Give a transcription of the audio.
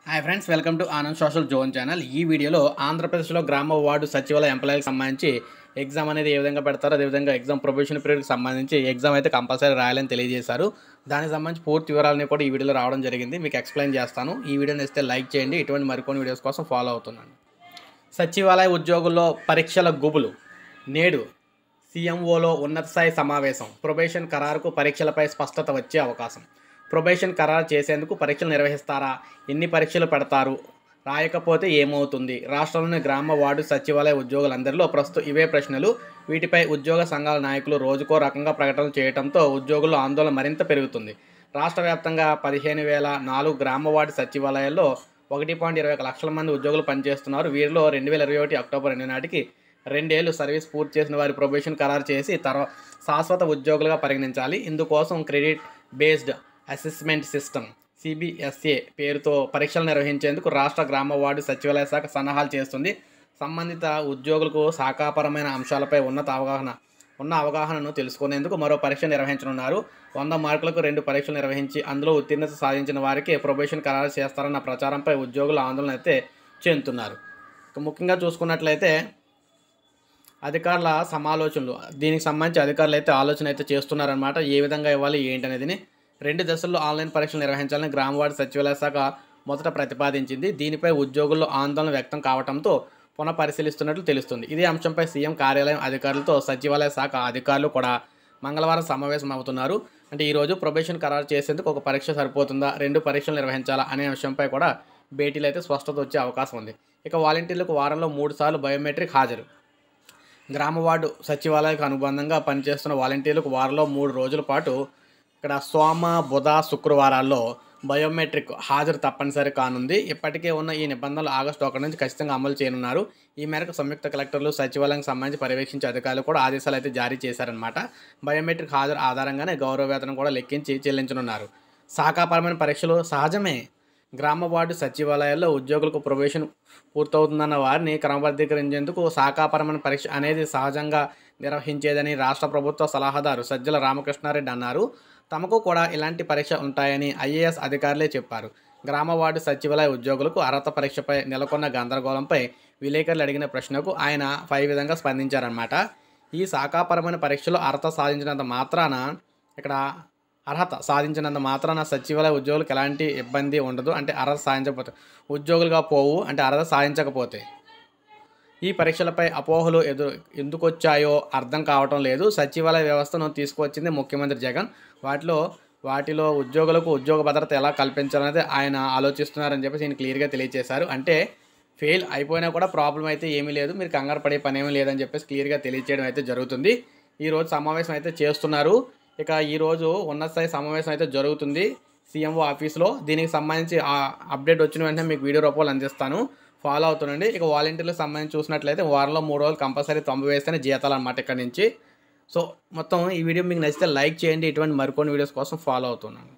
hi friends welcome to Anand social zone channel ఈ వీడియోలో ఆంధ్రప్రదేశ్లో గ్రామ వార్డు సచివాలయ ఎంప్లాయీకి సంబంధించి ఎగ్జామ్ అనేది ఏ విధంగా పెడతారో అదేవిధంగా ఎగ్జామ్ ప్రొఫెషన్ పీరియడ్కి సంబంధించి ఎగ్జామ్ అయితే కంపల్సరీ రాయాలని తెలియజేశారు దానికి సంబంధించి పూర్తి వివరాలని కూడా ఈ వీడియోలో రావడం జరిగింది మీకు ఎక్స్ప్లెయిన్ చేస్తాను ఈ వీడియోని ఇస్తే లైక్ చేయండి ఇటువంటి మరికొన్ని వీడియోస్ కోసం ఫాలో అవుతున్నాను సచివాలయ ఉద్యోగుల్లో పరీక్షల గుబులు నేడు సీఎంఓలో ఉన్నత స్థాయి సమావేశం ప్రొబేషన్ ఖరారుకు పరీక్షలపై స్పష్టత వచ్చే అవకాశం ప్రొబేషన్ ఖరారు చేసేందుకు పరీక్షలు నిర్వహిస్తారా ఎన్ని పరీక్షలు పెడతారు రాయకపోతే ఏమవుతుంది రాష్ట్రంలోని గ్రామ వార్డు సచివాలయ ఉద్యోగులందరిలో ప్రస్తుతం ఇవే ప్రశ్నలు వీటిపై ఉద్యోగ సంఘాల నాయకులు రోజుకో రకంగా ప్రకటనలు చేయడంతో ఉద్యోగుల్లో ఆందోళన మరింత పెరుగుతుంది రాష్ట్ర వ్యాప్తంగా పదిహేను వేల నాలుగు గ్రామ వార్డు సచివాలయాల్లో ఒకటి పాయింట్ ఇరవై ఒక లక్షల మంది ఉద్యోగులు పనిచేస్తున్నారు వీరిలో రెండు వేల ఇరవై ఒకటి అక్టోబర్ రెండు నాటికి రెండేళ్లు సర్వీస్ పూర్తి చేసిన వారి ప్రొబేషన్ ఖరారు చేసి తర్వాత శాశ్వత ఉద్యోగులుగా పరిగణించాలి ఇందుకోసం credit based assessment system CBSA పేరుతో పరీక్షలు నిర్వహించేందుకు రాష్ట్ర గ్రామ వార్డు సచివాలయ శాఖ సన్నాహాలు చేస్తుంది సంబంధిత ఉద్యోగులకు శాఖాపరమైన అంశాలపై ఉన్నత అవగాహన ఉన్న అవగాహనను తెలుసుకునేందుకు మరో పరీక్ష నిర్వహించనున్నారు వంద మార్కులకు రెండు పరీక్షలు నిర్వహించి అందులో ఉత్తీర్ణత సాధించిన వారికి ప్రొబేషన్ ఖరారు చేస్తారన్న ప్రచారంపై ఉద్యోగులు ఆందోళన అయితే చెందుతున్నారు ఇక ముఖ్యంగా చూసుకున్నట్లయితే అధికారుల సమాలోచనలు దీనికి సంబంధించి అధికారులు అయితే ఆలోచన అయితే చేస్తున్నారనమాట ఏ విధంగా ఇవ్వాలి ఏంటి అనేది రెండు దశల్లో ఆన్లైన్ పరీక్షలు నిర్వహించాలని గ్రామవార్డు సచివాలయ శాఖ మొదట ప్రతిపాదించింది దీనిపై ఉద్యోగుల్లో ఆందోళన వ్యక్తం కావడంతో పునః పరిశీలిస్తున్నట్లు తెలుస్తుంది ఇదే అంశంపై సీఎం కార్యాలయం అధికారులతో సచివాలయ శాఖ అధికారులు కూడా మంగళవారం సమావేశం అవుతున్నారు అంటే ఈరోజు ప్రొబేషన్ ఖరారు చేసేందుకు ఒక పరీక్ష సరిపోతుందా రెండు పరీక్షలు నిర్వహించాలా అనే అంశంపై కూడా భేటీలు అయితే స్పష్టత వచ్చే అవకాశం ఉంది ఇక వాలంటీర్లకు వారంలో మూడు సార్లు బయోమెట్రిక్ హాజరు గ్రామ వార్డు సచివాలయానికి అనుబంధంగా పనిచేస్తున్న వాలంటీర్లకు వారంలో మూడు రోజుల పాటు ఇక్కడ సోమ బుధ శుక్రవారాల్లో బయోమెట్రిక్ హాజరు తప్పనిసరి కానుంది ఇప్పటికే ఉన్న ఈ నిబంధనలు ఆగస్టు ఒకటి నుంచి ఖచ్చితంగా అమలు చేయనున్నారు ఈ మేరకు సంయుక్త కలెక్టర్లు సచివాలయానికి సంబంధించి పర్యవేక్షించే అధికారులు కూడా ఆదేశాలు అయితే జారీ చేశారనమాట బయోమెట్రిక్ హాజరు ఆధారంగానే గౌరవ వేతనం కూడా లెక్కించి చెల్లించనున్నారు శాఖాపరమైన పరీక్షలు సహజమే గ్రామ వార్డు సచివాలయాల్లో ఉద్యోగులకు ప్రొబేషన్ పూర్తవుతుందన్న వారిని క్రమబద్ధీకరించేందుకు శాఖాపరమైన పరీక్ష అనేది సహజంగా నిర్వహించేదని రాష్ట్ర ప్రభుత్వ సలహాదారు సజ్జల రామకృష్ణారెడ్డి అన్నారు తమకు కూడా ఇలాంటి పరీక్ష ఉంటాయని ఐఏఎస్ అధికారులే చెప్పారు గ్రామ వార్డు సచివాలయ ఉద్యోగులకు అర్హత పరీక్షపై నెలకొన్న గందరగోళంపై విలేకరులు అడిగిన ప్రశ్నకు ఆయన పై విధంగా స్పందించారన్నమాట ఈ శాఖాపరమైన పరీక్షలో అర్హత సాధించినంత మాత్రాన ఇక్కడ అర్హత సాధించినంత మాత్రాన సచివాలయ ఉద్యోగులకు ఎలాంటి ఇబ్బంది ఉండదు అంటే అర్హత సాధించకపోతే ఉద్యోగులుగా పోవు అంటే అర్హత సాధించకపోతే ఈ పరీక్షలపై అపోహలు ఎదురు ఎందుకు వచ్చాయో అర్థం కావటం లేదు సచివాలయ వ్యవస్థను తీసుకువచ్చింది ముఖ్యమంత్రి జగన్ వాటిలో వాటిలో ఉద్యోగులకు ఉద్యోగ భద్రత ఎలా కల్పించాలనేది ఆయన ఆలోచిస్తున్నారని చెప్పేసి ఆయన క్లియర్గా తెలియజేశారు అంటే ఫెయిల్ అయిపోయినా కూడా ప్రాబ్లం అయితే ఏమీ లేదు మీరు కంగారు పడే పని ఏమీ లేదని చెప్పేసి క్లియర్గా తెలియజేయడం అయితే జరుగుతుంది ఈరోజు సమావేశం అయితే చేస్తున్నారు ఇక ఈరోజు ఉన్నత స్థాయి సమావేశం అయితే జరుగుతుంది సీఎంఓ ఆఫీస్లో దీనికి సంబంధించి ఆ అప్డేట్ వచ్చిన వెంటనే మీకు వీడియో రూపంలో అందిస్తాను ఫాలో అవుతుండండి ఇక వాలంటీర్లకు సంబంధించి చూసినట్లయితే వారంలో మూడు రోజులు కంపల్సరీ తొంభై వేస్తేనే జీతాలు అనమాట ఇక్కడ నుంచి సో మొత్తం ఈ వీడియో మీకు నచ్చితే లైక్ చేయండి ఇటువంటి మరికొన్ని వీడియోస్ కోసం ఫాలో అవుతున్నాను